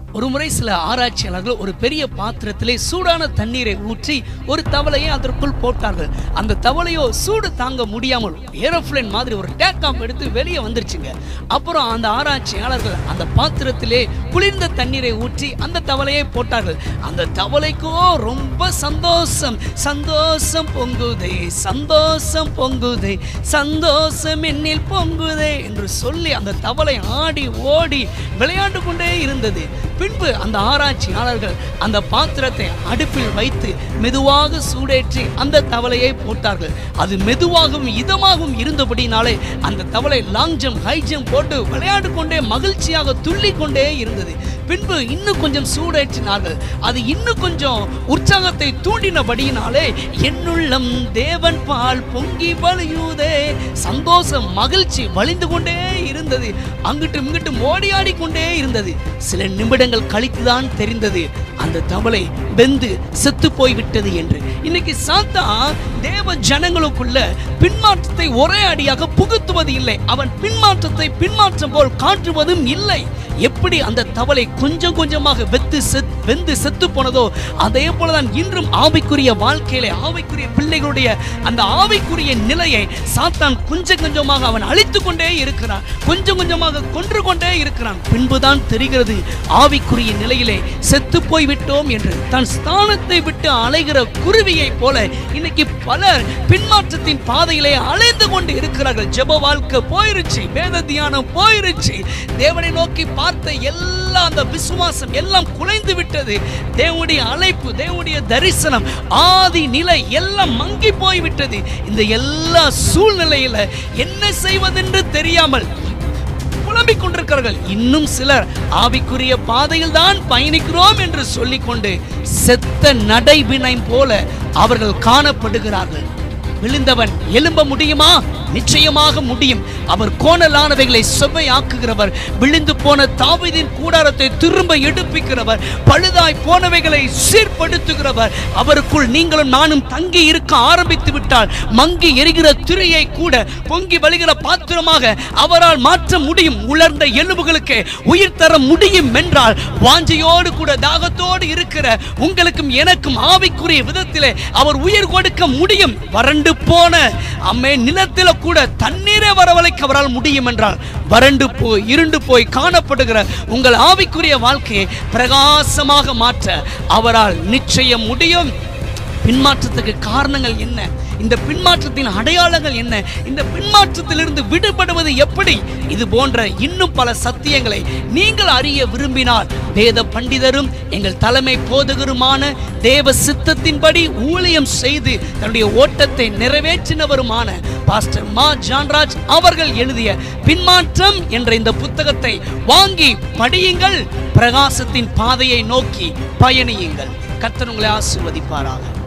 ஒரு முறை சில ஆராய்ச்சியாளர்கள் ஒரு பெரிய பாத்திரத்திலே சூடான தண்ணீரை ஊற்றி ஒரு தவளையை அதற்குள் போட்டார்கள் அந்த தவளையோ சூடு தாங்க முடியாமல் ஏரோப்ளேன் மாதிரி ஒரு டேக் ஆஃப் எடுத்து வெளியே வந்துருச்சுங்க அப்புறம் அந்த ஆராய்ச்சியாளர்கள் அந்த பாத்திரத்திலே குளிர்ந்த தண்ணீரை ஊற்றி அந்த தவளையை போட்டார்கள் அந்த தவளைக்கோ ரொம்ப சந்தோஷம் சந்தோஷம் பொங்குதே சந்தோஷம் பொங்குதே சந்தோஷம் என்னில் பொங்குதே என்று சொல்லி அந்த தவளை ஆடி ஓடி விளையாண்டு கொண்டே இருந்தது பின்பு அந்த ஆராய்ச்சியாளர்கள் அந்த பாத்திரத்தை அடுப்பில் வைத்து மெதுவாக சூடேற்றி அந்த தவளையை போட்டார்கள் அது மெதுவாகவும் இதமாகவும் இருந்தபடினாலே அந்த தவளை லாங் ஜம்ப் ஹை ஜம்ப் போட்டு விளையாண்டு கொண்டே மகிழ்ச்சியாக துள்ளி கொண்டே இருந்தது பின்பு இன்னும் கொஞ்சம் சூடேற்றினார்கள் அது இன்னும் கொஞ்சம் உற்சாகத்தை தூண்டினபடியினாலே என்னுள்ளம் தேவன் பால் பொங்கி வழியுதே சந்தோஷம் மகிழ்ச்சி வழிந்து கொண்டே இருந்தது அங்கிட்டும் இங்கிட்டும் ஓடியாடி கொண்டே இருந்தது சில நிமிடங்கள் கழித்துதான் தெரிந்தது அந்த தவளை வெந்து செத்து போய்விட்டது என்று இன்னைக்கு சாத்தா தேவ ஜனங்களுக்குள்ள பின்மாற்றத்தை ஒரே அடியாக புகுத்துவது இல்லை அவன் பின்மாற்றத்தை பின்மாற்றம் போல் காட்டுவதும் இல்லை எப்படி அந்த தவளை கொஞ்சம் கொஞ்சமாக வெத்து செத் வெந்து செத்து போனதோ அதே போலதான் இன்றும் ஆவிக்குரிய வாழ்க்கையிலே ஆவிக்குரிய பிள்ளைகளுடைய அந்த ஆவிக்குரிய நிலையை சாத்தான் கொஞ்சம் கொஞ்சமாக அவன் அழித்து கொண்டே இருக்கிறான் கொஞ்சம் கொஞ்சமாக கொன்று கொண்டே இருக்கிறான் பின்புதான் தெரிகிறது ஆவிக்குரிய நிலையிலே செத்து போய் விட்டோம் என்று தன் ஸ்தானத்தை விட்டு அலைகிற குருவியை போல இன்னைக்கு பலர் பின்மாற்றத்தின் பாதையிலே அலைந்து கொண்டு இருக்கிறார்கள் ஜெப வாழ்க்கை போயிருச்சு வேத தியானம் போயிருச்சு தேவனை நோக்கி பார்த்த எல்லா அந்த விசுவாசம் எல்லாம் குலைந்து விட்டது தேவனுடைய அழைப்பு தேவனுடைய தரிசனம் ஆதி நிலை எல்லாம் மங்கி போய் விட்டது இந்த எல்லா சூழ்நிலையில என்ன செய்வதென்று தெரியாமல் புலம்பிக் கொண்டிருக்கிறார்கள் இன்னும் சிலர் ஆவிக்குரிய பாதையில் தான் பயணிக்கிறோம் என்று சொல்லிக்கொண்டு செத்த நடைவினை போல அவர்கள் காணப்படுகிறார்கள் விழுந்தவன் எழும்ப முடியுமா நிச்சயமாக முடியும் அவர் கோணலானவைகளை செவ்வையாக்குகிறவர் விழுந்து போன தாவீதின் கூடாரத்தை திரும்ப எடுப்பிக்கிறவர் பழுதாய் போனவைகளை சீர்படுத்துகிறவர் அவருக்குள் நீங்களும் நானும் தங்கி இருக்க ஆரம்பித்து விட்டால் மங்கி எரிகிற திரையை கூட பொங்கி வழிகிற பாத்திரமாக அவரால் மாற்ற முடியும் உலர்ந்த எலும்புகளுக்கு உயிர் தர முடியும் என்றால் வாஞ்சையோடு கூட தாகத்தோடு இருக்கிற உங்களுக்கும் எனக்கும் ஆவிக்குரிய விதத்திலே அவர் உயிர் கொடுக்க முடியும் வறண்டு போன அம்மே நிலத்தில கூட தண்ணீரை வரவழைக்க அவரால் முடியும் என்றால் வறண்டு போய் இருண்டு போய் காணப்படுகிற உங்கள் ஆவிக்குரிய வாழ்க்கையை பிரகாசமாக மாற்ற அவரால் நிச்சயம் முடியும் பின்மாற்றத்துக்கு காரணங்கள் என்ன இந்த பின்மாற்றத்தின் அடையாளங்கள் என்ன இந்த பின்மாற்றத்திலிருந்து விடுபடுவது எப்படி இது போன்ற இன்னும் பல சத்தியங்களை நீங்கள் அறிய விரும்பினால் வேத பண்டிதரும் எங்கள் தலைமை போதகருமான தேவ சித்தத்தின்படி ஊழியம் செய்து தன்னுடைய ஓட்டத்தை நிறைவேற்றினவருமான பாஸ்டர் மா ஜான்ராஜ் அவர்கள் எழுதிய பின்மாற்றம் என்ற இந்த புத்தகத்தை வாங்கி படியுங்கள் பிரகாசத்தின் பாதையை நோக்கி பயணியுங்கள் கர்த்தர் உங்களை ஆசிர்வதிப்பாராக